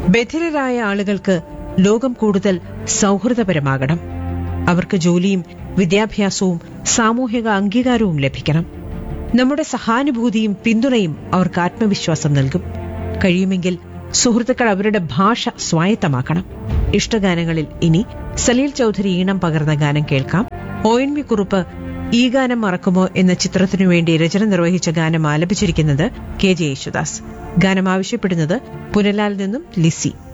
ബധിരരായ ആളുകൾക്ക് ലോകം കൂടുതൽ സൗഹൃദപരമാകണം അവർക്ക് ജോലിയും വിദ്യാഭ്യാസവും സാമൂഹിക അംഗീകാരവും ലഭിക്കണം നമ്മുടെ സഹാനുഭൂതിയും പിന്തുണയും അവർക്ക് ആത്മവിശ്വാസം നൽകും കഴിയുമെങ്കിൽ സുഹൃത്തുക്കൾ അവരുടെ ഭാഷ സ്വായത്തമാക്കണം ഇഷ്ടഗാനങ്ങളിൽ ഇനി സലീൽ ചൌധരി ഈണം പകർന്ന ഗാനം കേൾക്കാം ഒ എൻ വി കുറുപ്പ് ഈ ഗാനം മറക്കുമോ എന്ന ചിത്രത്തിനു വേണ്ടി രചന നിർവഹിച്ച ഗാനം ആലപിച്ചിരിക്കുന്നത് കെ ജെ യേശുദാസ് ഗാനം ആവശ്യപ്പെടുന്നത് പുനലാൽ നിന്നും ലിസി